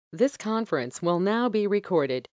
This conference will now be recorded.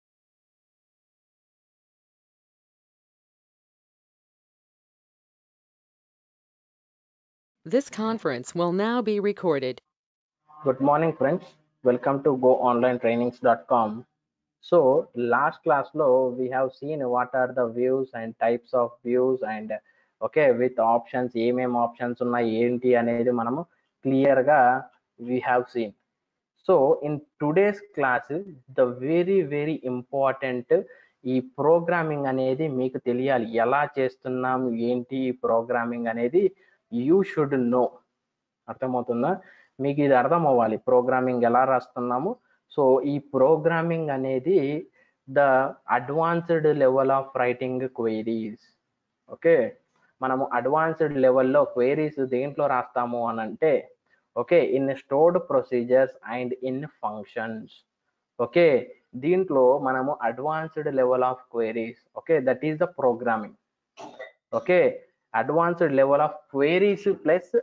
This conference will now be recorded. Good morning, friends. Welcome to goonlinetrainings.com. So, last class lo we have seen what are the views and types of views and okay with options ఏమేం options ఉన్నాయి ఏంటి అనేది మనము clear గా we have seen. So in today's class the very very important ఈ programming అనేది మీకు తెలియాలి ఎలా చేస్తున్నాం ఏంటి ఈ ప్రోగ్రామింగ్ అనేది యూ షుడ్ నో అర్థమవుతుందా మీకు ఇది అర్థం అవ్వాలి ప్రోగ్రామింగ్ ఎలా రాస్తున్నాము సో ఈ ప్రోగ్రామింగ్ అనేది the advanced level of writing queries okay మనము అడ్వాన్స్డ్ లెవెల్లో క్వైరీస్ దేంట్లో రాస్తాము అని అంటే okay in stored procedures and in functions okay దీంట్లో మనము advanced level of queries okay that is the programming okay advanced level of queries plus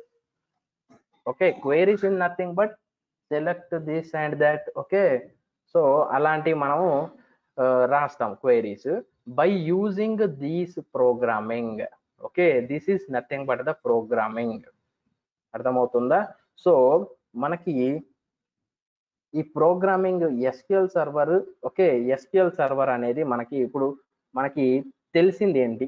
okay queries in nothing but select this and that okay so అలాంటివి మనము రాస్తాం queries by using these programming okay this is nothing but the programming అర్థమవుతుందా so మనకి ఈ programming SQL server okay SQL server అనేది మనకి ఇప్పుడు మనకి తెలిసింది ఏంటి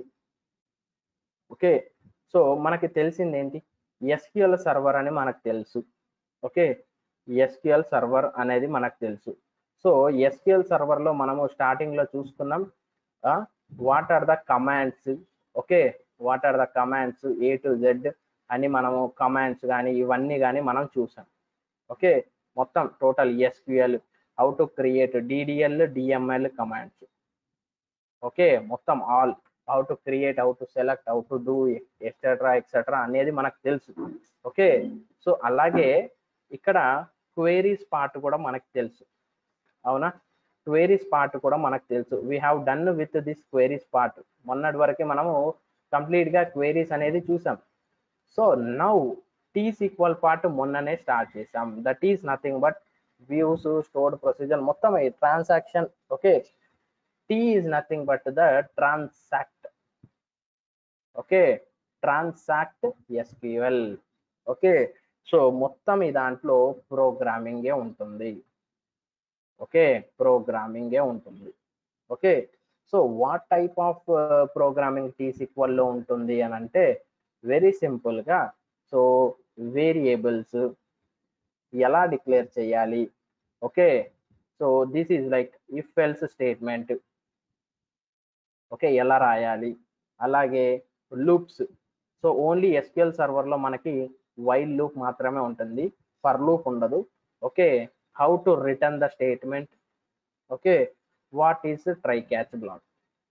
ఓకే సో మనకి తెలిసింది ఏంటి ఎస్క్యూఎల్ సర్వర్ అని మనకు తెలుసు ఓకే ఎస్క్యూఎల్ సర్వర్ అనేది మనకు తెలుసు సో ఎస్క్యూఎల్ సర్వర్లో మనము స్టార్టింగ్లో చూసుకున్నాం what are the commands okay what are the commands A to Z అని మనము కమాండ్స్ కానీ ఇవన్నీ కానీ మనం చూసాం ఓకే మొత్తం total SQL how to create DDL DML commands okay మొత్తం all how to create how to select how to do etcetera etcetera అనేది మనకు తెలుసు ఓకే సో అలాగే ఇక్కడ క్వేరీస్ పార్ట్ కూడా మనకు తెలుసు అవునా క్వేరీస్ పార్ట్ కూడా మనకు తెలుసు we have done with this queries part మొన్నటి వరకు మనము కంప్లీట్ గా క్వేరీస్ అనేది చూసాం so now T equal part మొన్ననే స్టార్ట్ చేసాం that is nothing but views stored procedure మొత్తం transaction okay T is nothing but the transact okay transact SQL okay so మొత్తం ఈ దాంట్లో ప్రోగ్రామింగే ఉంటుంది ఓకే ప్రోగ్రామింగే ఉంటుంది okay so what type of programming T లో ఉంటుంది అని అంటే వెరీ సింపుల్గా సో వేరియబుల్స్ ఎలా డిక్లేర్ చేయాలి okay so this is like if else statement okay ఎలా రాయాలి అలాగే లూప్స్ సో ఓన్లీ ఎస్క్యూఎల్ సర్వర్లో మనకి వైల్ లూప్ మాత్రమే ఉంటుంది ఫర్ లూప్ ఉండదు okay how to return the statement okay what is try catch block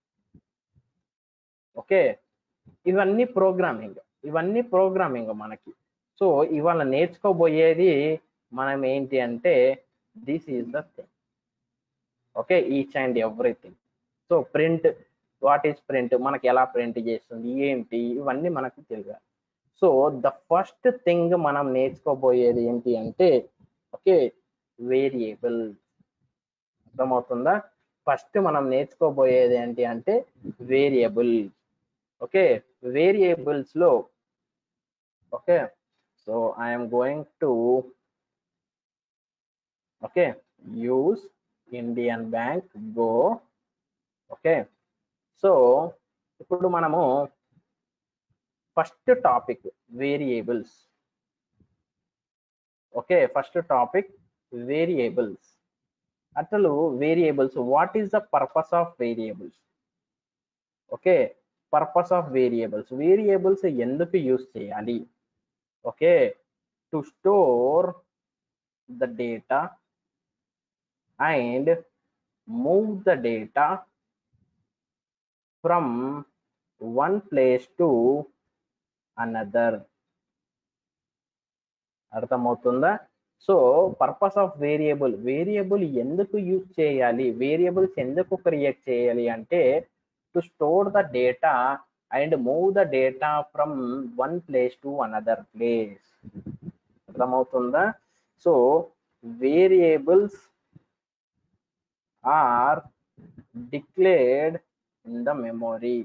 okay ఇవన్నీ ప్రోగ్రామింగ్ ఇవన్నీ ప్రోగ్రామింగ్ మనకి సో ఇవాళ నేర్చుకోబోయేది మనం ఏంటి అంటే this is the thing okay each and everything so print what is print మనకి ఎలా ప్రింట్ చేస్తుంది ఏంటి ఇవన్నీ మనకు తెలియాలి సో ద ఫస్ట్ థింగ్ మనం నేర్చుకోబోయేది ఏంటి అంటే ఓకే వేరియబుల్ అర్థమవుతుందా ఫస్ట్ మనం నేర్చుకోబోయేది ఏంటి అంటే వేరియబుల్ ఓకే వేరియబుల్స్ లో okay so I'm going to okay use Indian bank go okay so ఇప్పుడు మనము first topic variables okay first topic variables అసలు variables what is the purpose of variables okay purpose of variables variables ఎందుకు use చేయాలి okay to store the data and move the data from one place to another అర్థమవుతుందా so purpose of variable variable ఎందుకు use చేయాలి variables ఎందుకు create చేయాలి అంటే to store the data and move the data from one place to another place అర్థమవుతుందా so variables are declared in the memory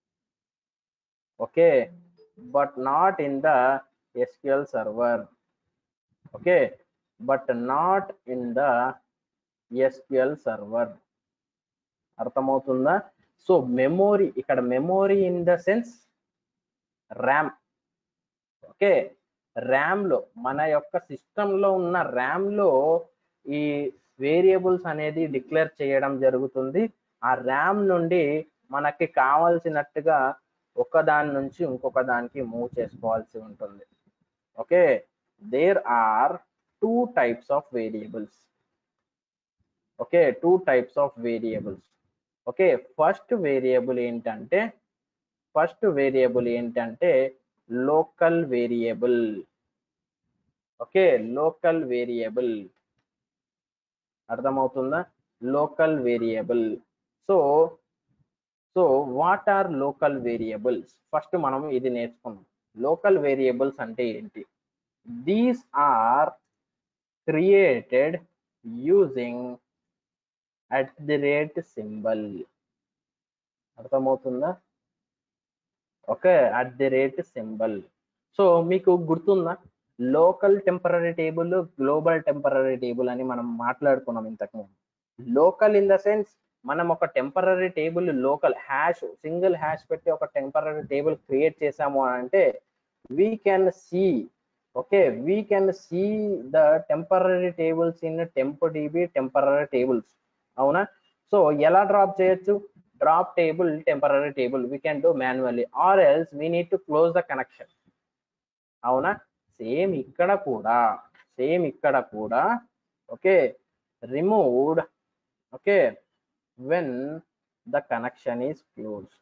okay but not in the sql server okay but not in the sql server అర్థమవుతుందా so memory ఇక్కడ memory in the sense RAM okay RAM లో మన యొక్క system లో ఉన్న RAM లో ఈ variables అనేది డిక్లేర్ చేయడం జరుగుతుంది ఆ ర్యామ్ నుండి మనకి కావాల్సినట్టుగా ఒక దాని నుంచి ఇంకొక దానికి మూవ్ చేసుకోవాల్సి ఉంటుంది okay there are two types of variables okay two types of variables okay first variable ఏంటంటే ఫస్ట్ వేరియబుల్ ఏంటంటే local variable okay local variable అర్థమవుతుందా local variable so so what are local variables first మనం ఇది నేర్చుకున్నాం local variables అంటే ఏంటి these are created using at the rate symbol అర్థమవుతుందా okay at the rate symbol so మీకు గుర్తుందా local temporary table global temporary table అని మనం మాట్లాడుకున్నాం ఇంతకుముందు లోకల్ ఇన్ ద సెన్స్ మనం ఒక temporary table local hash single hash పెట్టి ఒక టెంపరీ టేబుల్ క్రియేట్ చేసాము అని అంటే we can see okay we can see the temporary tables in temp DB temporary tables అవునా సో ఎలా డ్రాప్ చేయొచ్చు drop table temporary table we can do manually or else we need to close the connection అవునా same ఇక్కడ కూడా same ఇక్కడ కూడా okay removed okay when the connection is closed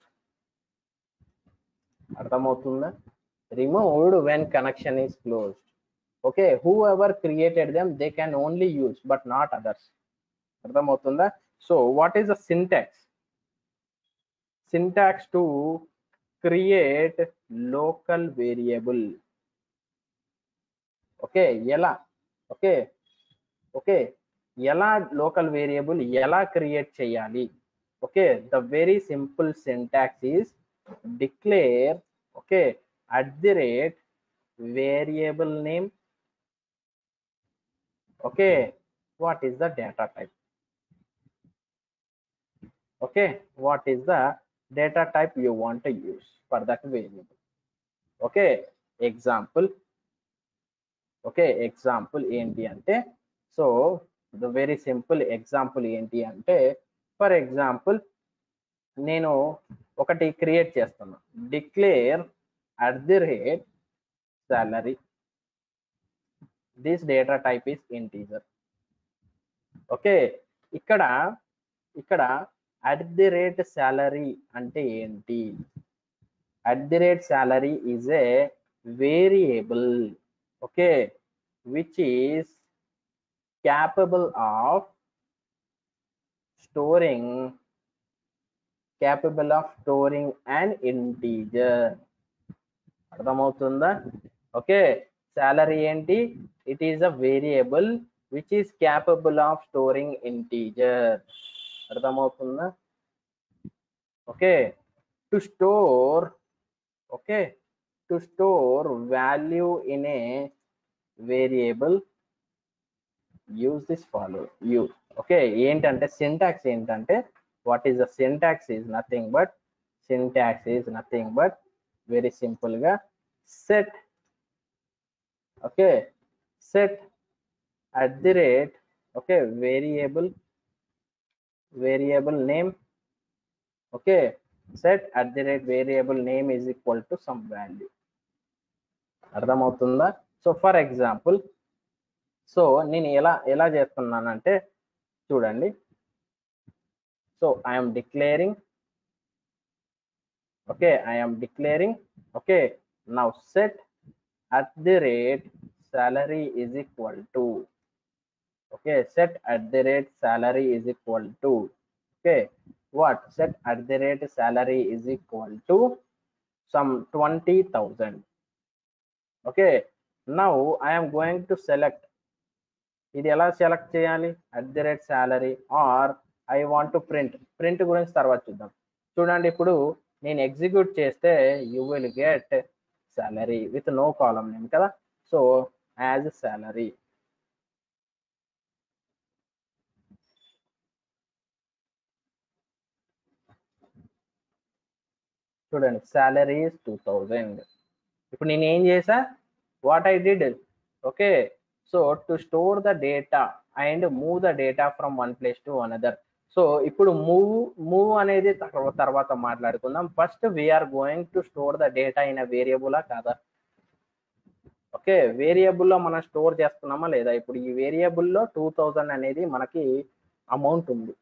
అర్థమవుతుందా removed when connection is closed okay whoever created them they can only use but not others అర్థమవుతుందా so what is the syntax syntax to create local variable okay ఎలా okay okay ఎలా local variable ఎలా create చేయాలి okay the very simple syntax is declare okay at the rate variable name okay what is the data type okay what is the data type you want to use for that variable okay example okay example ఏంటి అంటే so the very simple example ఏంటి అంటే for example నేను ఒకటి create చేస్తున్నా declare at the rate salary this data type is integer okay ఇక్కడ ఇక్కడ at the rate salary అంటే ఏంటి at the rate salary is a variable okay which is capable of storing capable of storing and integer అర్థమవుతుందా okay salary ఏంటి it is a variable which is capable of storing integer అర్థమవుతుందా okay to store okay to store value in a variable use this follow you okay ఏంటంటే syntax ఏంటంటే what is the syntax is nothing but syntax is nothing but very simple గా set okay set at the rate okay variable variable name okay set at the rate variable name is equal to some value అర్థమవుతుందా so for example so నేను ఎలా ఎలా చేస్తున్నానంటే చూడండి so I'm declaring okay I'm declaring okay now set at the rate salary is equal to okay set at the rate salary is equal to okay what set at the rate salary is equal to some 20000 okay now i am going to select ఇది ఎలా select చేయాలి at the rate salary or I want to print print గురించి తర్వాత చూద్దాం చూడండి ఇప్పుడు నేను execute చేస్తే you will get salary with no column name కదా సో యాజ్ సాలరీ చూడండి సాలరీ టూ థౌజండ్ ఇప్పుడు నేను ఏం చేసా what I did okay so to store the data and move the data from one place to another so ఇప్పుడు move move అనేది తర్వా- తర్వాత మాట్లాడుకుందాం first we are going to store the data in వేరియబులా కాదా ఓకే వేరియబుల్లో మనం స్టోర్ చేస్తున్నామా లేదా ఇప్పుడు ఈ వేరియబుల్లో టూ థౌజండ్ అనేది మనకి అమౌంట్ ఉంది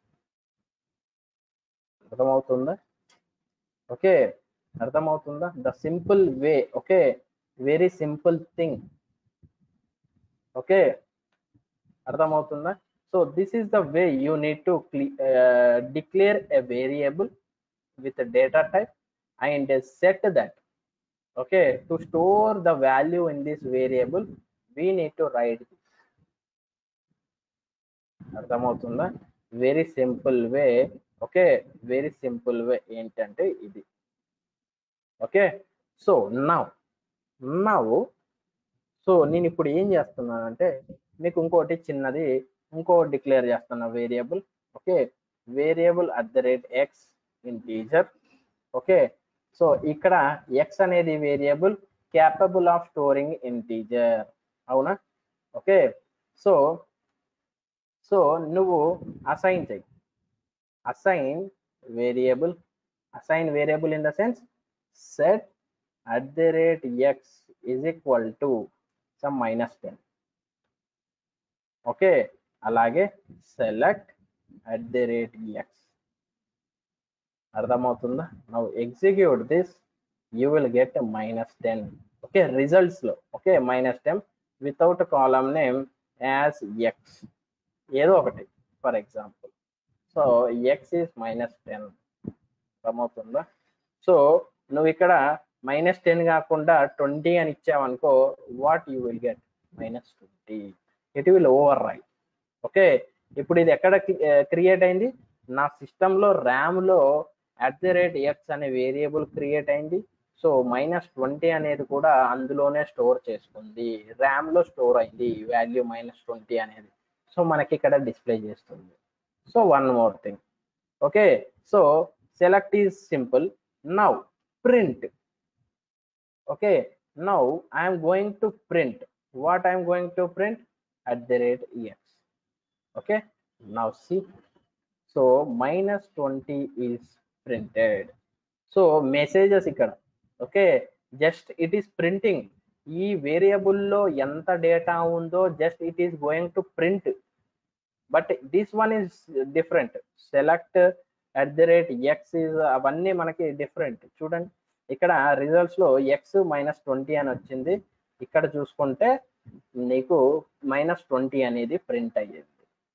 అర్థమవుతుందా ఓకే అర్థమవుతుందా the simple way okay very simple thing okay అర్థమవుతుందా so this is the way you need to declare a variable with data type and set that okay to store the value in this variable we need to write this అర్థమవుతుందా very simple way okay very simple way ఏంటంటే ఇది okay so now now so నేను ఇప్పుడు ఏం చేస్తున్నానంటే మీకు ఇంకోటి చిన్నది ఇంకో డిక్లేర్ చేస్తున్నా variable okay variable at the rate x integer okay so ఇక్కడ ఎక్స్ అనేది variable capable of storing integer అవునా ఓకే సో సో నువ్వు అసైన్ చెయ్యి assign variable assign variable in the sense set at the rate x is equal to some minus ten okay అలాగే select at the rate x అర్థమవుతుందా now execute this you will get minus ten okay results లో okay minus ten without column name as x ఏదో ఒకటి for example so x is minus ten అర్థమవుతుందా so నువ్వు ఇక్కడ minus ten కాకుండా twenty అని ఇచ్చావనుకో what you will get minus twenty it will overwrite okay ఇప్పుడు ఇది ఎక్కడ క్రియేట్ అయింది నా సిస్టంలో ర్యామ్లో అట్ ది రేట్ ఎక్స్ అనే వేరియబుల్ క్రియేట్ అయింది సో మైనస్ ట్వంటీ అనేది కూడా అందులోనే స్టోర్ చేసుకుంది ర్యామ్లో స్టోర్ అయింది వాల్యూ మైనస్ ట్వంటీ అనేది సో మనకి ఇక్కడ డిస్ప్లే చేస్తుంది so one more thing okay so select is simple now print okay now I'm going to print what I'm going to print at the rate x okay now see so minus twenty is printed so messages ఇక్కడ okay just it is printing ఈ వేరియబుల్లో ఎంత data ఉందో just it is going to print but this one is different select at the rate x is అవన్నీ మనకి different చూడండి ఇక్కడ results లో ఎక్స్ మైనస్ ట్వంటీ అని వచ్చింది ఇక్కడ చూసుకుంటే నీకు మైనస్ ట్వంటీ అనేది ప్రింట్ అయ్యేది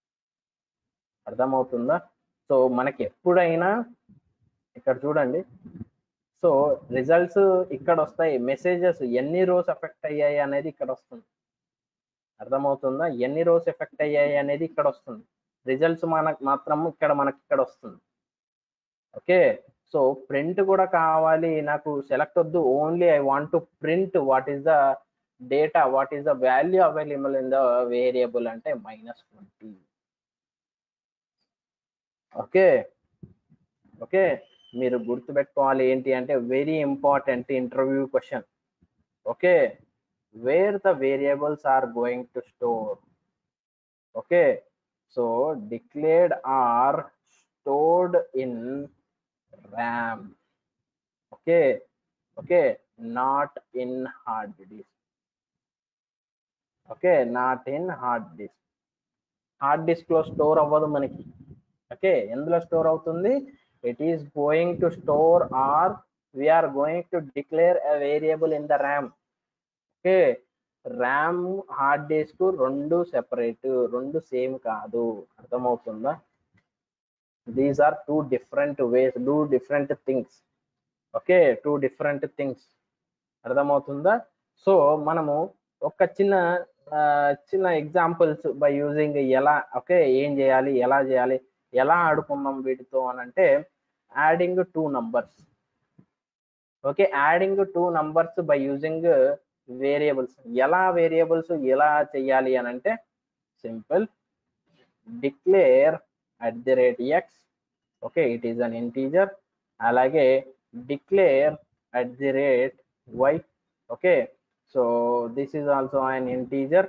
అర్థమవుతుందా సో మనకి ఎప్పుడైనా ఇక్కడ చూడండి సో రిజల్ట్స్ ఇక్కడ వస్తాయి మెసేజెస్ ఎన్ని రోస్ ఎఫెక్ట్ అయ్యాయి అనేది ఇక్కడ వస్తుంది అర్థమవుతుందా ఎన్ని రోస్ ఎఫెక్ట్ అయ్యాయి అనేది ఇక్కడ వస్తుంది రిజల్ట్స్ మనకు మాత్రం ఇక్కడ మనకి ఇక్కడ వస్తుంది ఓకే సో ప్రింట్ కూడా కావాలి నాకు సెలెక్ట్ వద్దు only I want to print what is the data what is the value available in the variable అంటే మైనస్ ట్వంటీ ఓకే ఓకే మీరు గుర్తుపెట్టుకోవాలి ఏంటి అంటే very important interview question okay where the variables are going to store okay so declared are stored in RAM okay okay not in hard disk okay not in hard disk hard disk లో store అవ్వదు మనకి ఓకే ఎందులో store అవుతుంది it is going to store or we're going to declare a variable in the RAM okay RAM hard disk రెండు separate రెండు same కాదు అర్థమవుతుందా these are two different ways do different things okay two different things అర్థమవుతుందా so మనము ఒక చిన్న చిన్న examples by using ఎలా ఓకే ఏం చేయాలి ఎలా చేయాలి ఎలా ఆడుకుందాం వీటితో అని అంటే adding two numbers okay adding two numbers by using variables ఎలా వేరియబుల్స్ ఎలా చేయాలి అని అంటే simple declare at the rate x okay it is an integer అలాగే declare at the rate y okay so this is also an integer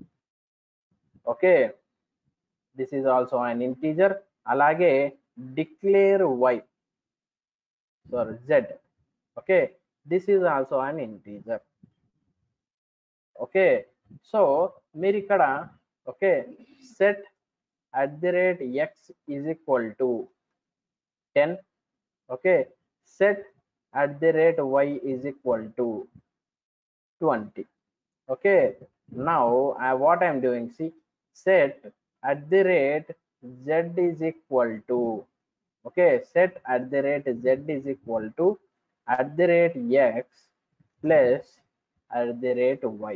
okay this is also an integer అలాగే declare y sorry z okay this is also an integer okay so మీరు ఇక్కడ okay set at the rate x is equal to ten okay set at the rate y is equal to 20 okay now I, what i'm doing see set at the rate z is equal to okay set at the rate z is equal to at the rate x plus at the rate y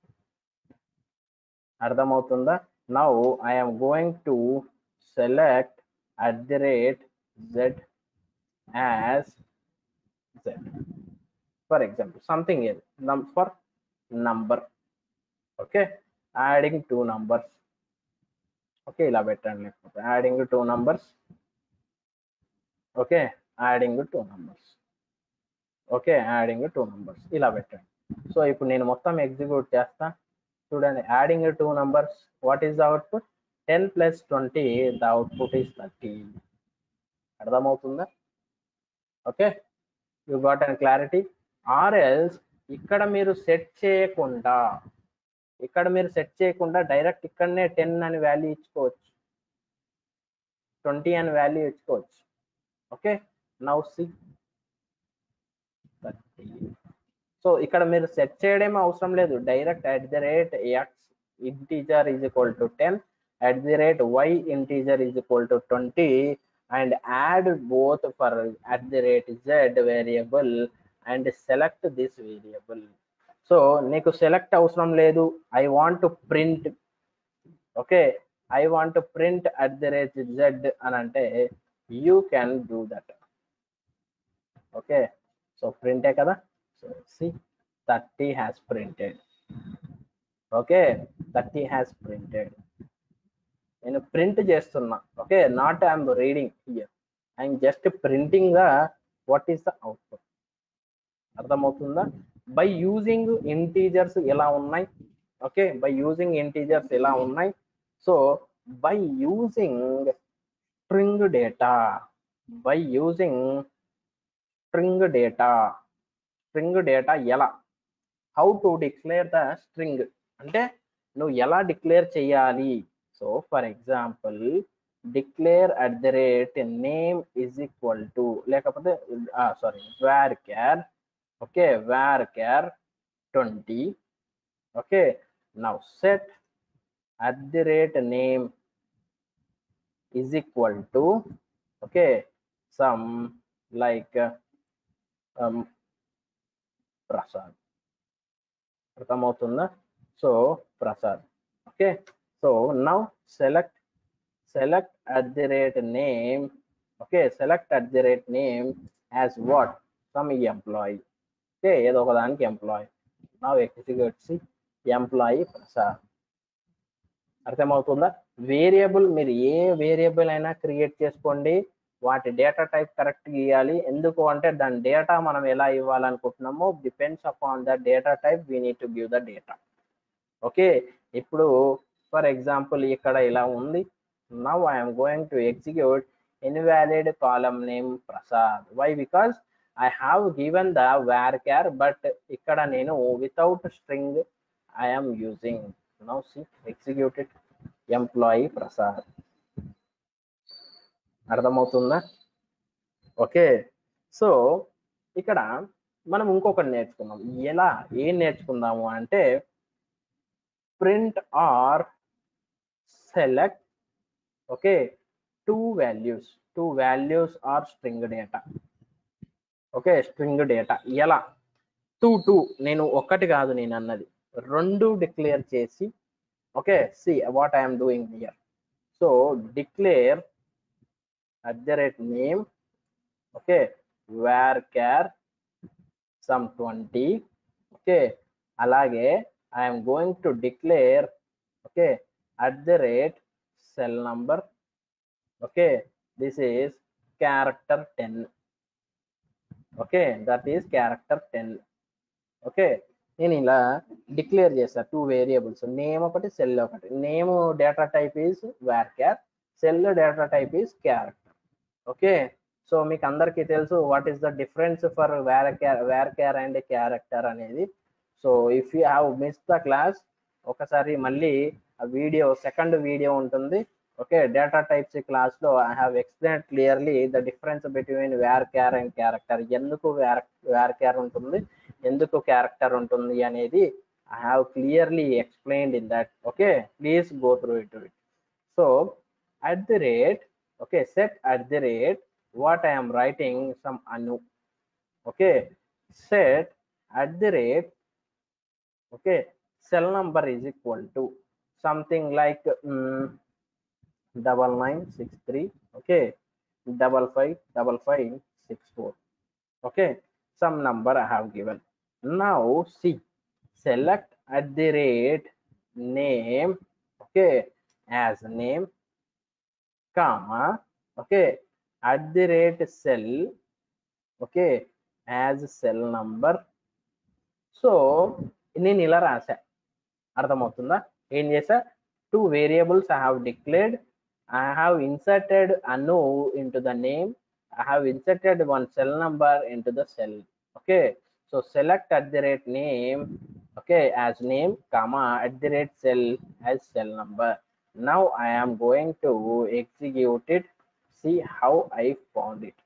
అర్థమవుతుందా now I am going to select at the rate z as z for example something ఏది num for number okay adding two numbers okay ఇలా పెట్టండి లేకపోతే adding two numbers okay adding two numbers okay adding two numbers ఇలా పెట్టండి so ఇప్పుడు నేను మొత్తం execute చేస్తా చూడండి adding two numbers what is the output ten plus twenty the output is thirty అర్థమవుతుందా okay you got and clarity or else ఇక్కడ మీరు సెట్ చేయకుండా ఇక్కడ మీరు సెట్ చేయకుండా డైరెక్ట్ ఇక్కడనే టెన్ అని వాల్యూ ఇచ్చుకోవచ్చు ట్వంటీ అని వాల్యూ ఇచ్చుకోవచ్చు okay now see thirty so ఇక్కడ మీరు సెట్ చేయడమే అవసరం లేదు direct at the rate x integer is equal to ten at the rate y integer is equal to twenty and add both for at the rate z variable and select this variable so నీకు select అవసరం లేదు I want to print okay I want to print at the rate z అని అంటే you can do that okay so ప్రింటే కదా so see thirty has printed okay thirty has printed నేను print చేస్తున్నా okay not I'm reading here I'm just printing the what is the output అర్థమవుతుందా by using integers ఎలా ఉన్నాయి okay by using integers ఎలా ఉన్నాయి so by using string data by using string data string data ఎలా how to declare the string అంటే నువ్వు ఎలా declare చేయాలి so for example declare at the rate name is equal to లేకపోతే sorry varchar okay var char 20 okay now set at the rate name is equal to okay some like uh, um prasad అర్థమవుతుందా so Prasad okay so now select select at the rate name okay select at the rate name as what some employee okay ఏదో ఒక దానికి employee నా executes employee Prasad అర్థమవుతుందా variable మీరు ఏ variable అయినా create చేసుకోండి వాటి డేటా టైప్ కరెక్ట్ ఇవ్వాలి ఎందుకు అంటే దాని డేటా మనం ఎలా ఇవ్వాలనుకుంటున్నామో depends upon the data type we need to give the data okay ఇప్పుడు ఫర్ ఎగ్జాంపుల్ ఇక్కడ ఇలా ఉంది now I'm going to execute invalid column name Prasad why because I have given the varchar but ఇక్కడ నేను without string I'm using now see executed employee Prasad అర్థమవుతుందా okay so ఇక్కడ మనం ఇంకొకటి నేర్చుకుందాం ఎలా ఏం నేర్చుకుందాము అంటే print or select okay two values two values or string data okay string data ఎలా టూ టూ నేను ఒక్కటి కాదు నేను అన్నది రెండు డిక్లేర్ చేసి okay see what I'm doing here so declare at the rate name okay varchar some twenty okay అలాగే I'm going to declare okay at the rate cell number okay this is character ten okay that is character ten okay నేను ఇలా declare చేస్తా two variables name ఒకటి cell ఒకటి name data type is varchar cell data type is character okay so మీకు అందరికీ తెలుసు what is the difference for varchar varchar and character అనేది so if you have miss the class ఒకసారి మళ్ళీ ఆ video second video ఉంటుంది okay data types class లో I have explain clearly the difference between varchar and character ఎందుకు var wear క్యార్ ఉంటుంది ఎందుకు character ఉంటుంది అనేది I have clearly explained in that okay please go through it it so at the rate okay set at the rate what I am writing some anu. Okay, set at the rate. Okay, cell number is equal to something like um, double nine six three. Okay, double five double five six four. Okay, some number I have given. Now see, select at the rate name. Okay, as name, comma. Okay, at the rate cell okay as cell number so నేను ఇలా రాసా అర్థమవుతుందా ఏం చేసా two variables I have declared I have inserted Anu in to the name I have inserted one cell number in to the cell okay so select at the rate name okay as name comma at the rate cell as cell number now I am going to execute it see how I found it.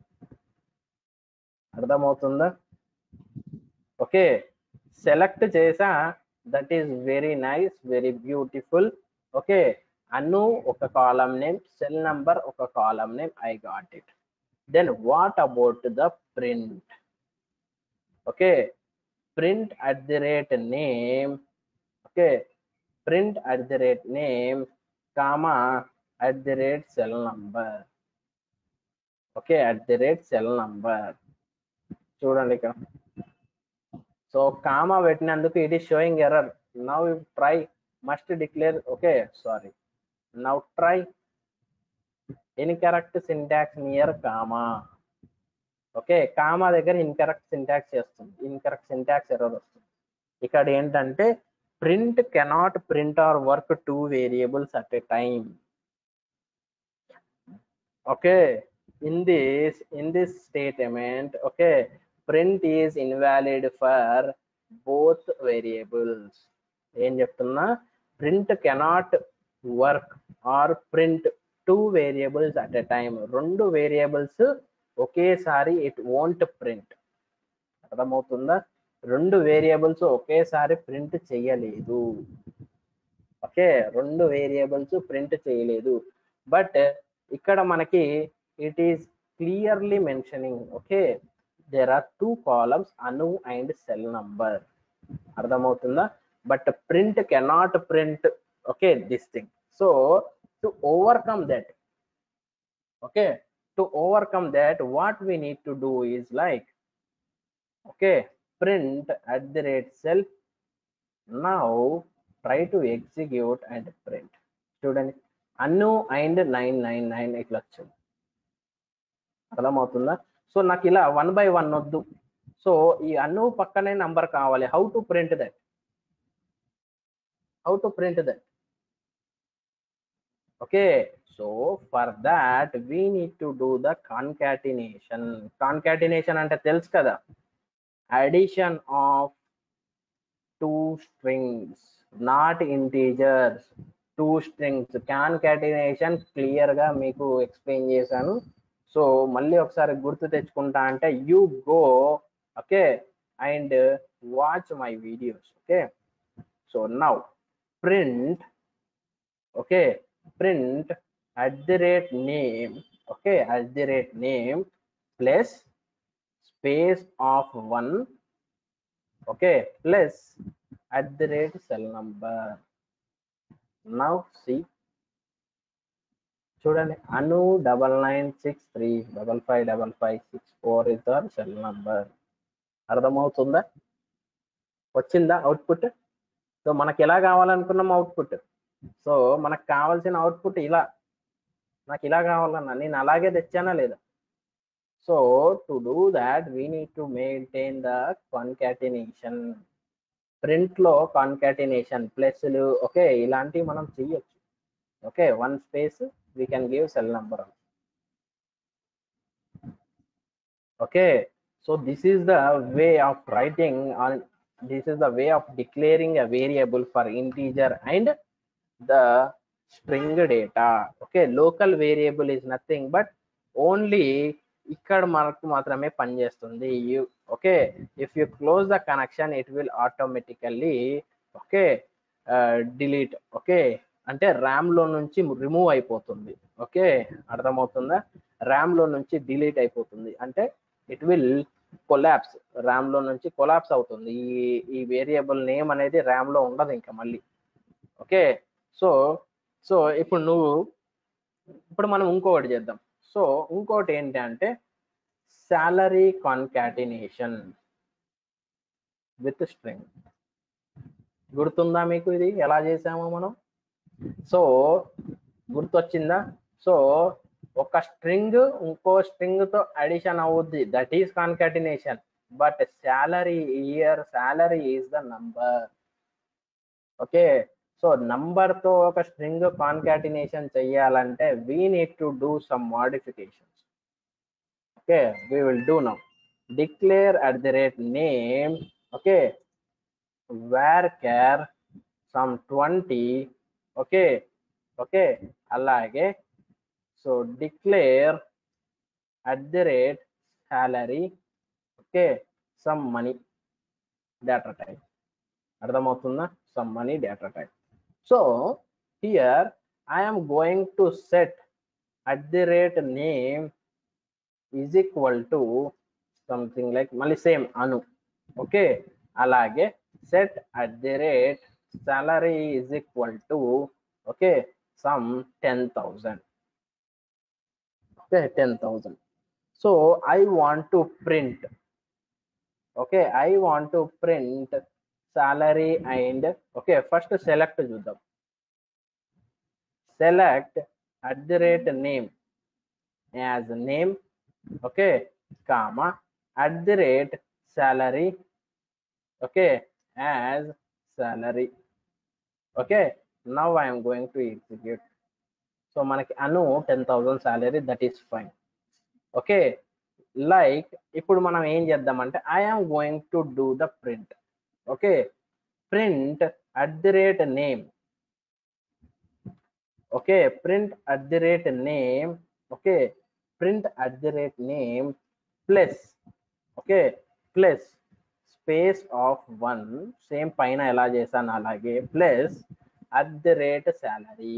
అర్థమవుతుందా okay select చేసా that is very nice very beautiful okay Anu ఒక column name cell number ఒక column name I got it then what about the print okay print at the rate name okay print at the rate name comma at the rate cell number okay at the rate cell number చూడండి ఇక్కడ so comma పెట్టినందుకు it is showing error now you try must declare okay sorry now try incorrect syntax near comma okay comma దగ్గర incorrect syntax చేస్తుంది incorrect syntax error వస్తుంది ఇక్కడ ఏంటంటే print cannot print or work two variables at a time okay in this in this statement okay print is invalid for both variables ఏం చెప్తున్నా print cannot work or print two variables at a time రెండు variables ఒకేసారి it won't print అర్థమవుతుందా రెండు variables ఒకేసారి print చేయలేదు okay రెండు variables print చేయలేదు బట్ ఇక్కడ మనకి it is clearly mentioning okay there are two columns Anu and cell number అర్థమవుతుందా but print cannot print okay this thing so to overcome that okay to overcome that what we need to do is like okay print at the rate cell now try to execute and print చూడండి Anu and nine nine nine ఇట్లా వచ్చింది అర్థమవుతుందా so నాకు ఇలా one by one వద్దు so ఈ అన్ను పక్కనే number కావాలి how to print that how to print that okay so for that we need to do the concatenation concatenation అంటే తెలుసు కదా addition of two strings not integers two strings concatenation clear గా మీకు explain చేశాను so మళ్ళీ ఒకసారి గుర్తు తెచ్చుకుంటా అంటే you go okay and watch my videos okay so now print okay print at the rate name okay at the rate name plus space of one ఓకే plus at the rate cell number now see చూడండి Anu double nine six three double five double five six four is our cell number అర్థమవుతుందా వచ్చిందా output so మనకి ఎలా కావాలనుకున్నాం output so మనకు కావాల్సిన output ఇలా నాకు ఇలా కావాలన్నా నేను అలాగే తెచ్చానా లేదా so to do that we need to maintain the concatenation print లో కాన్కాటినేషన్ ప్లస్లు ఓకే ఇలాంటివి మనం చెయ్యొచ్చు okay one space we can give cell number okay so this is the way of writing on this is the way of declaring a variable for integer and the string data okay local variable is nothing but only ఇక్కడ మనకు మాత్రమే పనిచేస్తుంది you okay if you close the connection it will automatically okay delete okay అంటే RAM లో నుంచి remove అయిపోతుంది okay అర్థమవుతుందా RAM లో నుంచి డిలీట్ అయిపోతుంది అంటే ఇట్ విల్ కొలాప్స్ ర్యామ్ లో నుంచి కొలాప్స్ అవుతుంది ఈ ఈ వేరియబుల్ నేమ్ అనేది ర్యామ్ లో ఉండదు ఇంకా మళ్ళీ ఓకే సో సో ఇప్పుడు నువ్వు ఇప్పుడు మనం ఇంకొకటి చేద్దాం సో ఇంకోటి ఏంటి అంటే శాలరీ కాన్కాటినేషన్ విత్ స్ట్రింగ్ గుర్తుందా మీకు ఇది ఎలా చేసామో మనం సో గుర్తొచ్చిందా సో ఒక స్ట్రింగ్ ఇంకో స్ట్రింగ్ తో అడిషన్ అవుద్ది that is concatenation but salary year salary is the number okay so number తో ఒక స్ట్రింగ్ కాన్కాటినేషన్ చెయ్యాలంటే we need to do some modifications okay we will do now declare at the rate name okay varchar some twenty okay okay అలాగే so declare at the rate salary okay some money data type అర్థమవుతుందా some money data type so here I'm going to set at the rate name is equal to something like మళ్ళీ same Anu okay అలాగే set at the rate salary is equal to okay some ten thousand okay 10000 so i want to print okay i want to print salary and okay first select చూద్దాం select at the rate name as name okay comma at the rate salary okay as salary okay now i am going to execute so మనకి Anu ten thousand salary that is fine okay like ఇప్పుడు మనం ఏం చేద్దామంటే I am going to do the print okay print at the rate name okay print at the rate name okay print at the rate name plus okay plus space of one same పైన ఎలా చేశాను అలాగే plus at the rate salary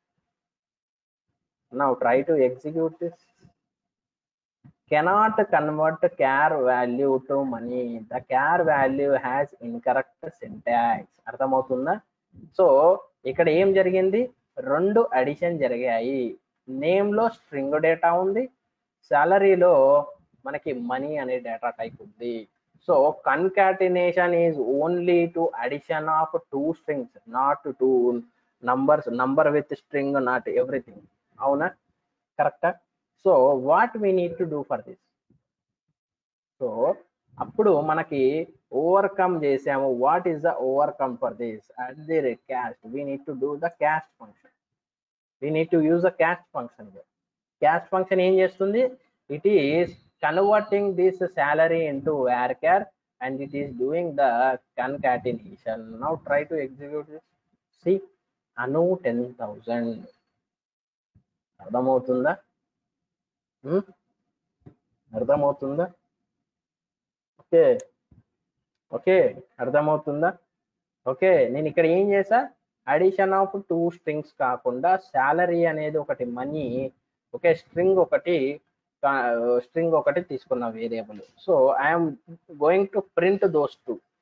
now try to execute this cannot convert char value to money the char value has incorrect syntax అర్థమవుతుందా so ఇక్కడ ఏం జరిగింది రెండు addition జరిగాయి నేమ్ లో స్ట్రింగ్ డేటా ఉంది సాలరీలో మనకి మనీ అనే డేటా టైప్ ఉంది so concatenation is only to addition of two strings not two numbers number with string not everything అవునా కరెక్టా so what we need to do for this so అప్పుడు మనకి overcome చేసాము what is the overcome for this at the cast we need to do the cast function we need to use the cast function cast function ఏం చేస్తుంది it is converting this salary into varchar and it is doing the concatenation now try to execute this see Anu ten thousand అర్థమవుతుందా um? అర్థమవుతుందా okay okay అర్థమవుతుందా okay నేను ఇక్కడ ఏం చేసా addition of two strings కాకుండా శాలరీ అనేది ఒకటి మనీ ఓకే స్ట్రింగ్ ఒకటి స్ట్రింగ్ ఒకటి తీసుకున్న variable so I'm going to print those two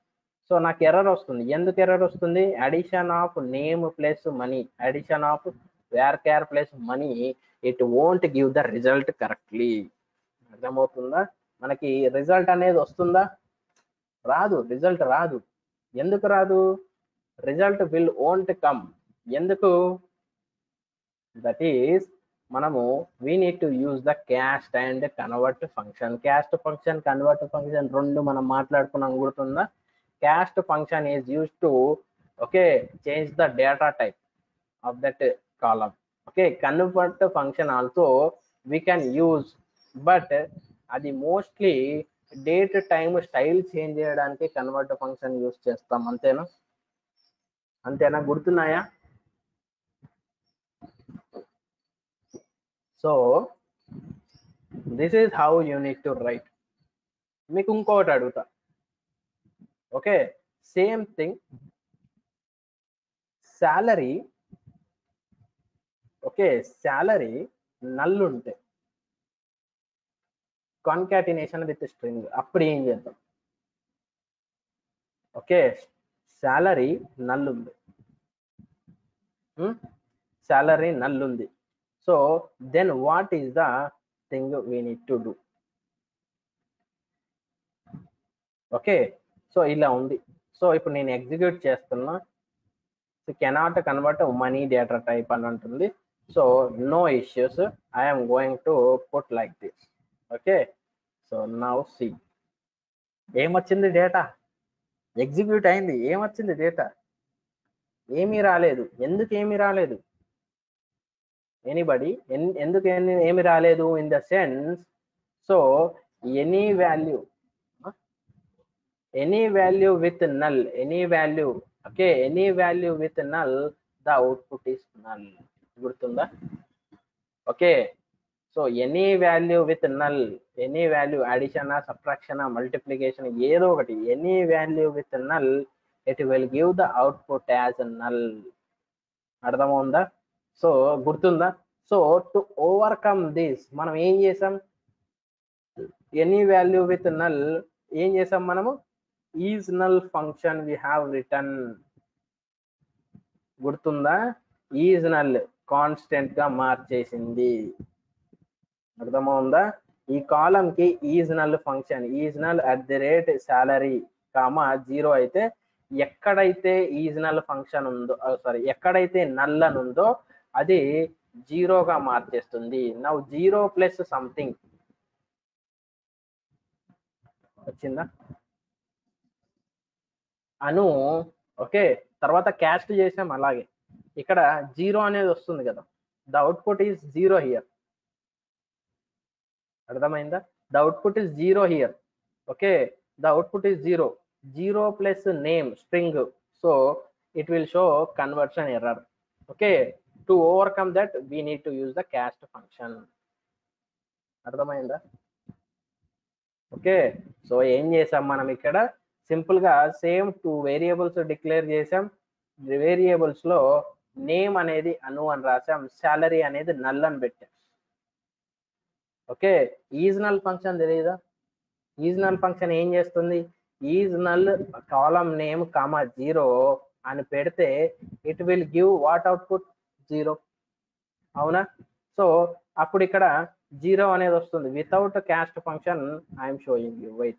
so నాకు ఎర్రర్ వస్తుంది ఎందుకు ఎర్రర్ వస్తుంది addition of name plus money addition of varchar plus money it won't give the result correctly అర్థమవుతుందా మనకి result అనేది వస్తుందా రాదు రిజల్ట్ రాదు ఎందుకు రాదు రిజల్ట్ విల్ ఓంట్ కమ్ ఎందుకు దట్ ఈస్ మనము we need to use the cast and convert function cast function convert function రెండు మనం మాట్లాడుకున్నాం గుర్తుందా cast function is use to okay change the data type of that column okay convert function also we can use but అది mostly date time style change చేయడానికి convert function use చేస్తాం అంతేనా అంతేనా గుర్తున్నాయా so this is how you need to right మీకు ఇంకొకటి అడుగుతా okay same thing salary okay salary null ఉంటే కాన్కాటినేషన్ విత్ స్ట్రింగ్ అప్పుడు ఏం చేద్దాం ఓకే శాలరీ నల్లుంది శాలరీ నల్లుంది so then what is the thing we need to do okay so ఇలా ఉంది సో ఇప్పుడు నేను ఎగ్జిక్యూట్ చేస్తున్నా cannot convert money data type అని ఉంటుంది so no issues I'm going to put like this okay so now see ఏమొచ్చింది data execute అయింది ఏమొచ్చింది డేటా ఏమీ రాలేదు ఎందుకు ఏమీ రాలేదు ఎనీబడి ఎందుకు ఏమి- ఏమి రాలేదు in the sense so any value any value with null any value okay any value with null the output is null గుర్తుందా okay so any value with null any value addition subtraction multiplication ఏదో ఒకటి any value with null it will give the output as null అర్థమవుందా so గుర్తుందా so to overcome this మనం ఏం చేసాం any value with null ఏం చేసాం మనము is null function we have return గుర్తుందా ఈజ్ నల్ కాన్స్టెంట్ గా మార్చేసింది అర్థమవుందా ఈ కాలం కి is null function is null at the rate salary comma zero అయితే ఎక్కడైతే ఈజ్ నల్ ఫంక్షన్ ఉందో సారీ ఎక్కడైతే నల్ అని ఉందో అది జీరోగా మార్చేస్తుంది నవ్ జీరో ప్లస్ సంథింగ్ వచ్చిందా అను ఓకే తర్వాత క్యాస్ట్ చేసాం అలాగే ఇక్కడ జీరో అనేది వస్తుంది కదా the output is zero here అర్థమైందా the output is zero here okay the output is zero zero plus name string so it will show conversion error okay to overcome that we need to use the cast function అర్థమైందా okay so ఏం చేసాం మనం ఇక్కడ simple గా same two variables declare చేసాం variables లో name అనేది అను అని రాసాం సాలరీ అనేది నల్ అని పెట్టాం ఓకే ఈజనల్ ఫంక్షన్ తెలియదా ఈజనల్ ఫంక్షన్ ఏం చేస్తుంది isnull column name comma zero అని పెడితే it will give what output zero అవునా సో అప్పుడు ఇక్కడ జీరో అనేది వస్తుంది without cast function I'm showing you wait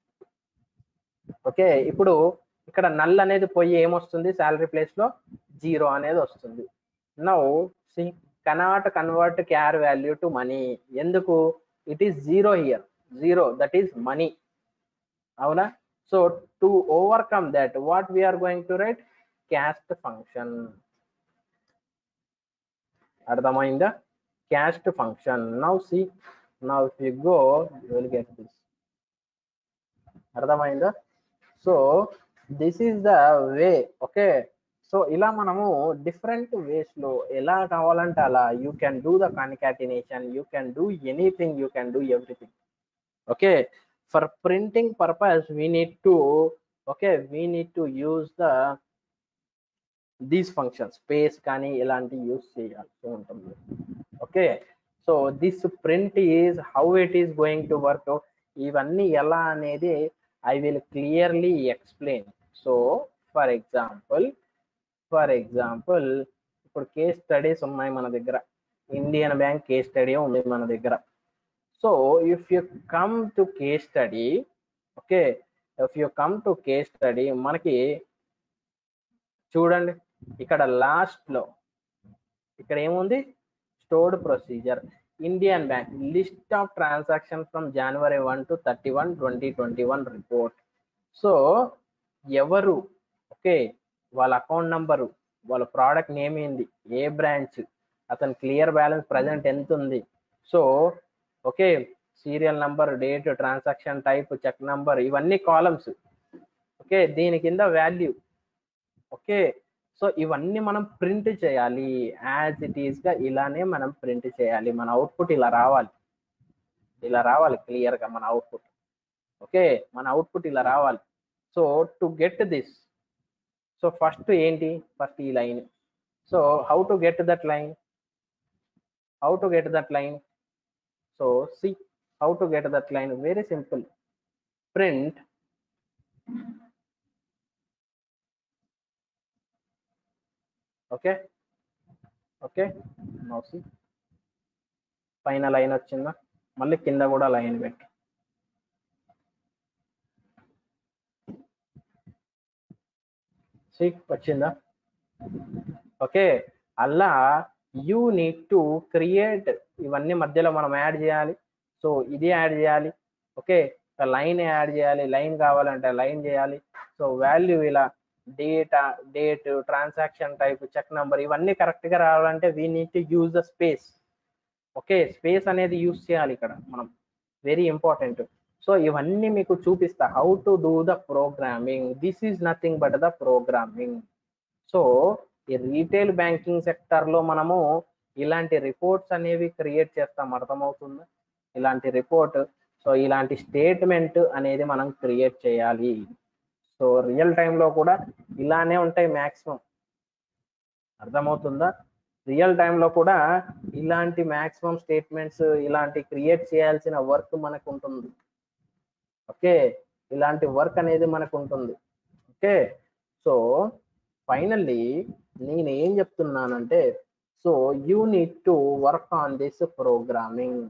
okay ఇప్పుడు ఇక్కడ నల్ అనేది పోయి ఏమొస్తుంది శాలరీ ప్లేస్ లో జీరో అనేది వస్తుంది now see cannot convert char value to money ఎందుకు it is zero here zero that is money అవునా so to overcome that what we are going to write cast function అర్థమైందా cast function now see now if you go you will get this అర్థమైందా so this is the way okay so ఇలా మనము different ways లో ఎలా కావాలంటే అలా you can do the concatenation you can do anything you can do everything okay for printing purpose we need to okay we need to use the these function space కానీ ఇలాంటి use చేయాల్సి ఉంటుంది okay so this print is how it is going to work ఇవన్నీ ఎలా అనేది I will clearly explain so for example for example ఇప్పుడు case studies ఉన్నాయి మన దగ్గర ఇండియన్ బ్యాంక్ కేస్ స్టడీ ఉంది మన దగ్గర so if you come to case study okay if you come to case study మనకి చూడండి ఇక్కడ లాస్ట్ లో ఇక్కడ ఏముంది stored procedure Indian bank list of transaction from January one to thirty one twenty twenty one report so ఎవరు okay వాళ్ళ account number వాళ్ళ product name ఏంది ఏ బ్రాంచ్ అతని క్లియర్ బ్యాలెన్స్ ప్రజెంట్ ఎంత ఉంది so okay serial number date transaction type cheque number ఇవన్నీ columns okay దీని కింద వాల్యూ ఓకే సో ఇవన్నీ మనం ప్రింట్ చేయాలి యాజ్ ఇట్ ఈస్ గా ఇలానే మనం ప్రింట్ చేయాలి మన అవుట్పుట్ ఇలా రావాలి ఇలా రావాలి క్లియర్ గా మన అవుట్పుట్ ఓకే మన అవుట్పుట్ ఇలా రావాలి so to get this so first ఏంటి ఫస్ట్ ఈ line so how to get that line how to get that line so see how to get that line very simple print okay okay now see పైన లైన్ వచ్చిందా మళ్ళీ కింద కూడా line పెట్టు C వచ్చిందా ఓకే అలా యూ నీడ్ టు క్రియేట్ ఇవన్నీ మధ్యలో మనం యాడ్ చేయాలి సో ఇది యాడ్ చేయాలి ఓకే లైన్ యాడ్ చేయాలి లైన్ కావాలంటే లైన్ చేయాలి సో వాల్యూ ఇలా date date transaction type cheque number ఇవన్నీ కరెక్ట్ గా రావాలంటే we need to use the space okay space అనేది యూజ్ చేయాలి ఇక్కడ మనం వెరీ ఇంపార్టెంట్ సో ఇవన్నీ మీకు చూపిస్తా how to do the programming this is nothing but the programming so ఈ రీటైల్ బ్యాంకింగ్ సెక్టర్ లో మనము ఇలాంటి రిపోర్ట్స్ అనేవి క్రియేట్ చేస్తాం అర్థమవుతుందా ఇలాంటి రిపోర్ట్ సో ఇలాంటి స్టేట్మెంట్ అనేది మనం క్రియేట్ చేయాలి సో రియల్ టైంలో కూడా ఇలానే ఉంటాయి మ్యాక్సిమం అర్థమవుతుందా రియల్ టైంలో కూడా ఇలాంటి మ్యాక్సిమం స్టేట్మెంట్స్ ఇలాంటి క్రియేట్ చేయాల్సిన వర్క్ మనకు ఉంటుంది ఓకే ఇలాంటి వర్క్ అనేది మనకు ఉంటుంది ఓకే సో ఫైనల్లీ నేను ఏం చెప్తున్నానంటే so you need to work on this programming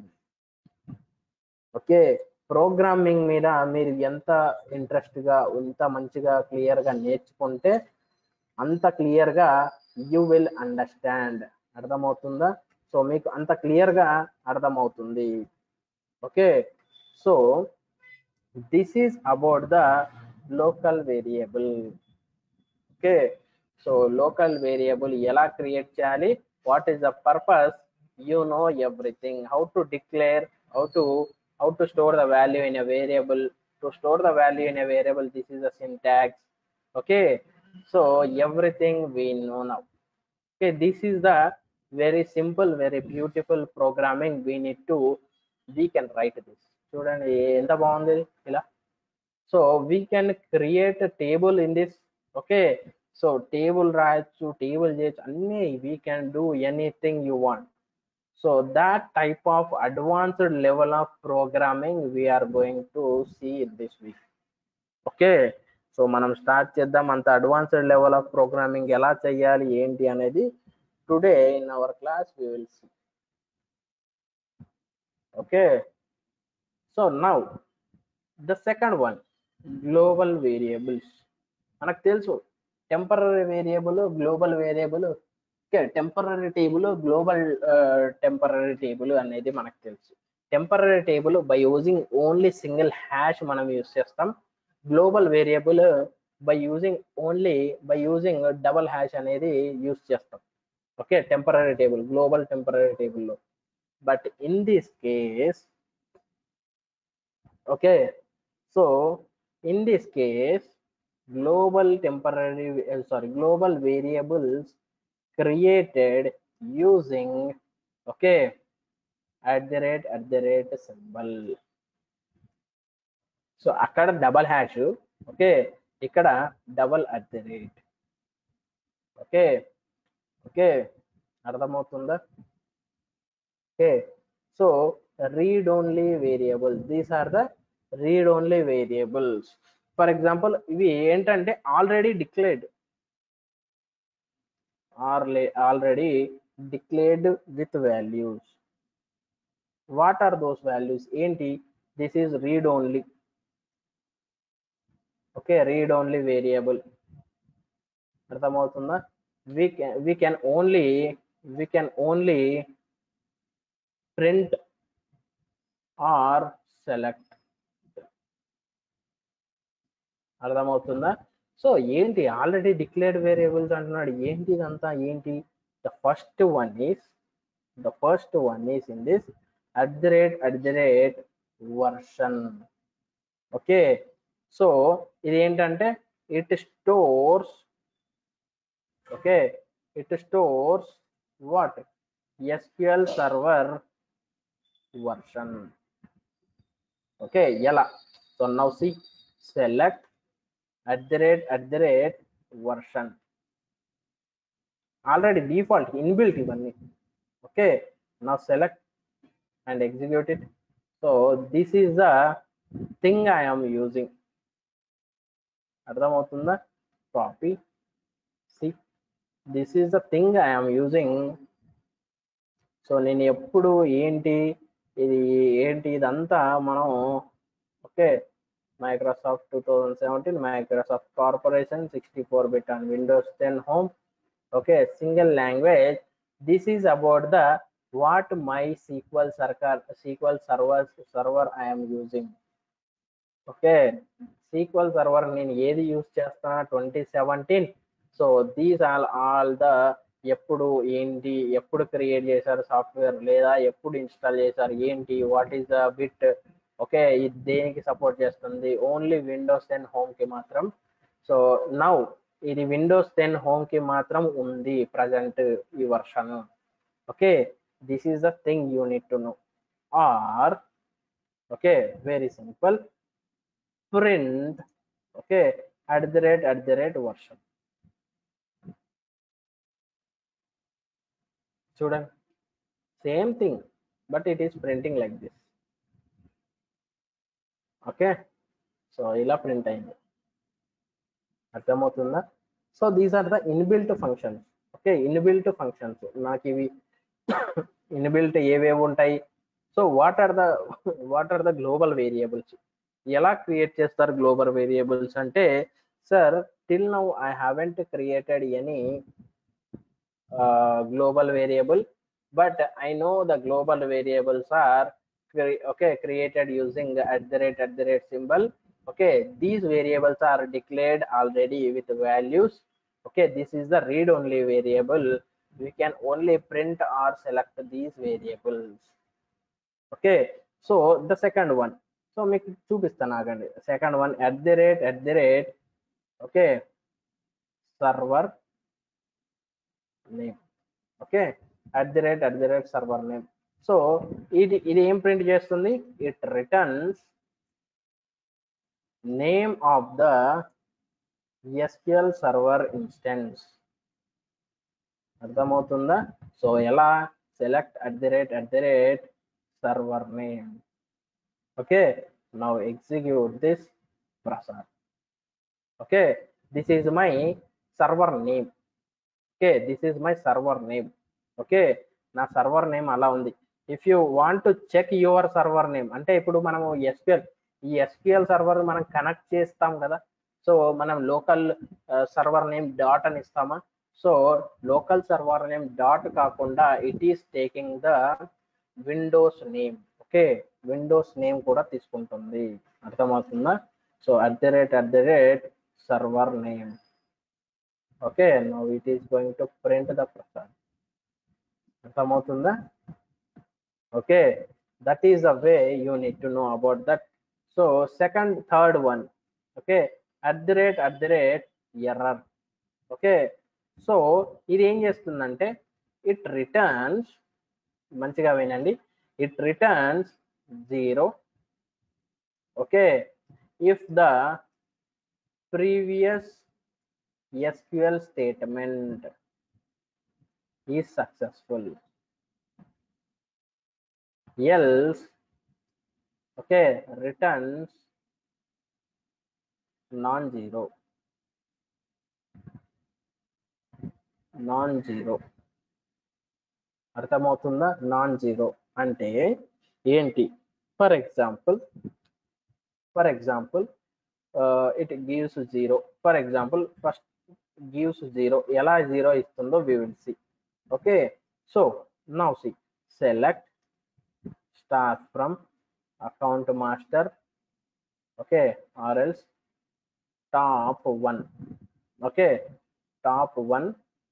okay programming మీద మీరు ఎంత ఇంట్రెస్ట్ గా ఎంత మంచిగా క్లియర్ గా నేర్చుకుంటే అంత క్లియర్ గా యూ విల్ అండర్స్టాండ్ అర్థమవుతుందా సో మీకు అంత క్లియర్ గా అర్థమవుతుంది okay so this is about the local variable okay so local variable ఎలా క్రియేట్ చేయాలి what is the purpose you know everything how to declare how to how to store the value in a variable to store the value in a variable this is the syntax okay so everything we know now okay this is the very simple very beautiful programming we need to we can write this చూడండి ఎంత బాగుంది ఇలా so we can create table in this okay so table రాయొచ్చు table చేయొచ్చు అన్నీ we can do anything you want so that type of advanced level of programming we are going to see in this week okay so మనం start చేద్దాం అంత advanced level of programming ఎలా చేయాలి ఏంటి అనేది today in our class we will see okay so now the second one global variables మనకు తెలుసు temporary variable global variable okay temporary table global temporary table అనేది మనకు తెలుసు temporary table by using only single hash మనం use చేస్తాం global variable by using only by using double hash అనేది use చేస్తాం okay temporary table global temporary టేబుల్లో but in this case okay so in this case global temporary sorry global variables created using okay at the rate at the rate symbol so అక్కడ double hash okay ఇక్కడ double at the rate okay okay అర్థమవుతుందా okay so read only variables these are the read only variables for example ఇవి ఏంటంటే already declared ఆర్లే already declared with values what are those values ఏంటి this is read only okay read only variable అర్థమవుతుందా we can we can only we can only print or select అర్థమవుతుందా so ఏంటి already declared variables అంటున్నాడు ఏంటి ఇదంతా ఏంటి the first one is the first one is in this at the rate at the rate version okay so ఇది ఏంటంటే it stores okay it stores what sql server version okay yala so now see select at the rate at the rate version already default inbuilt ivanni okay now select and execute it so this is the thing i am using అర్థమవుతుందా copy see this is the thing I'm using so నేను ఎప్పుడు ఏంటి ఇది ఏంటి ఇదంతా మనం okay Microsoft two thousand seventeen Microsoft corporation sixty four bit on Windows ten home okay single language this is about the what my SQL server SQL server server I'm using okay SQL server నేను ఏది use చేస్తున్నా twenty seventeen so these all all the ఎప్పుడు ఏంటి ఎప్పుడు create చేశారు software లేదా ఎప్పుడు install చేశారు ఏంటి what is the bit okay ఇది దేనికి సపోర్ట్ చేస్తుంది ఓన్లీ విండోస్ టెన్ హోమ్ కి మాత్రం సో నౌ ఇది విండోస్ టెన్ హోమ్ కి మాత్రం ఉంది ప్రజెంట్ ఈ version okay this is the thing you need to know or okay very simple print okay at the rate at the rate version చూడండి same thing but it is printing like this okay so ఇలా print అయింది అర్థమవుతుందా so these are the inbuilt functions okay inbuilt functions నాకు ఇవి inbuilt ఏవేవి ఉంటాయి so what are the what are the global variables ఎలా create చేస్తారు global variables అంటే sir till now I haven't created any global variable but i know the global variables are cre- okay created using at the rate at the rate symbol okay these variables are declared already with values okay this is the read only variable we can only print or select these variables okay so the second one so మీకు చూపిస్తాను ఆగండి second one at the rate at the rate okay server name okay at the rate at the rate server name so ఇది ఇది ఏం print చేస్తుంది it returns name of the SQL server instance అర్థమవుతుందా so ఎలా select at the rate at the rate server name okay now execute this Prasad okay this is my server name okay this is my server name okay నా server name అలా ఉంది if you want to check your server name అంటే ఇప్పుడు మనము SQL ఈ SQL server మనం connect చేస్తాం కదా సో మనం లోకల్ సర్వర్ నేమ్ డాట్ అని ఇస్తామా so local server name dot కాకుండా it is taking the Windows name okay Windows name కూడా తీసుకుంటుంది అర్థమవుతుందా so at the rate at the rate server name okay now it is going to print the prasad అర్థమవుతుందా okay that is the way you need to know about that so second third one okay at the rate at the rate error okay so ఇది ఏం చేస్తుందంటే it returns మంచిగా వినండి it returns zero okay if the previous SQL statement is successful. Else, okay, returns non zero non zero అర్థమవుతుందా non zero అంటే ఏంటి for example for example it gives zero for example first gives zero ఎలా zero ఇస్తుందో we will see okay so now see select star from account master okay or else top one okay top one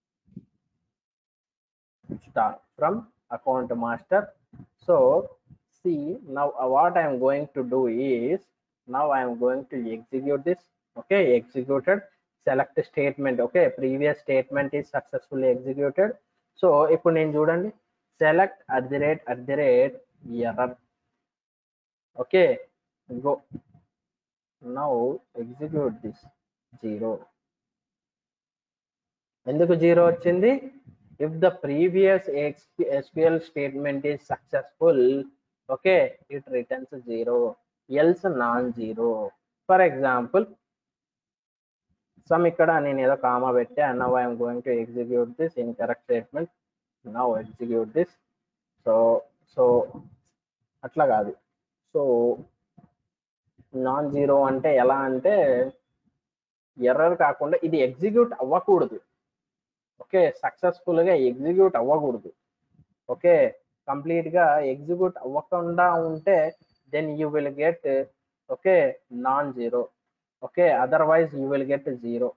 star from account master so see now uh, what i am going to do is now i am going to execute this okay executed select statement okay previous statement is successfully executed so ఇప్పుడు నేను చూడండి select at the rate at the rate error okay go now execute this zero ఎందుకు zero వచ్చింది if the previous SQL statement is successful okay it returns zero else non zero for example some ఇక్కడ నేను ఏదో comma పెట్టా now I'm going to execute this incorrect statement now execute this so so అట్లా కాదు so non zero అంటే ఎలా అంటే error కాకుండా ఇది ఎగ్జిక్యూట్ అవ్వకూడదు ఓకే సక్సెస్ఫుల్ గా ఎగ్జిక్యూట్ అవ్వకూడదు ఓకే కంప్లీట్ గా ఎగ్జిక్యూట్ అవ్వకుండా ఉంటే then you will get okay non zero okay otherwise you will get zero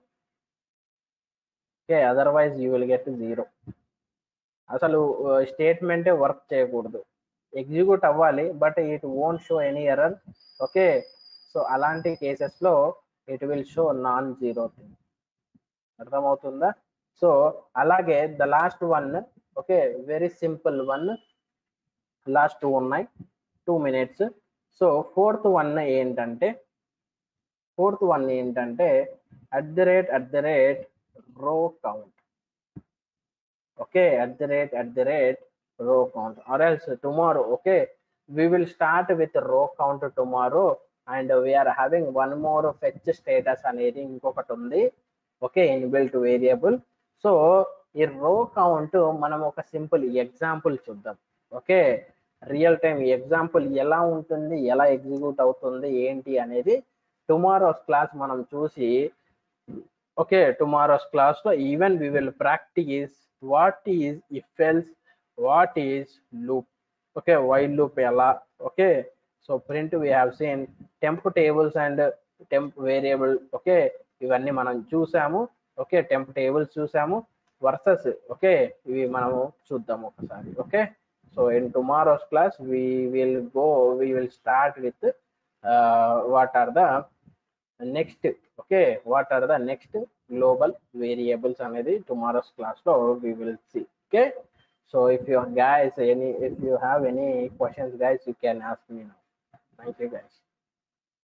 okay otherwise you will get zero అసలు స్టేట్మెంటే వర్క్ చేయకూడదు ఎగ్జిక్యూట్ అవ్వాలి but it won't show any error okay so అలాంటి cases లో it will show non zero thing అర్థమవుతుందా so అలాగే the last one okay very simple one last two ఉన్నాయి two minutes so fourth one ఏంటంటే fourth one ఏంటంటే at the rate at the rate row count okay at the rate at the rate row count or else tomorrow okay we will start with row count tomorrow and we are having one more fetch status అనేది ఇంకొకటి ఉంది okay inbuilt variable so ఈ రో count మనం ఒక simple example చూద్దాం okay real time example ఎలా ఉంటుంది ఎలా ఎగ్జిక్యూట్ అవుతుంది ఏంటి అనేది టుమారోస్ క్లాస్ మనం చూసి ఓకే టుమారోస్ క్లాస్ లో even we will practice what is if else what is loop okay while loop ఎలా okay so print we have seen temp tables and temp variable okay ఇవన్నీ మనం చూసాము okay temp tables చూసాము versus okay ఇవి మనము చూద్దాం ఒకసారి okay so in tomorrow's class we will go we will start with what are the next okay what are the next global variables అనేది tomorrow's class లో we will see okay so if you guys any if you have any questions guys you can ask me now thank you guys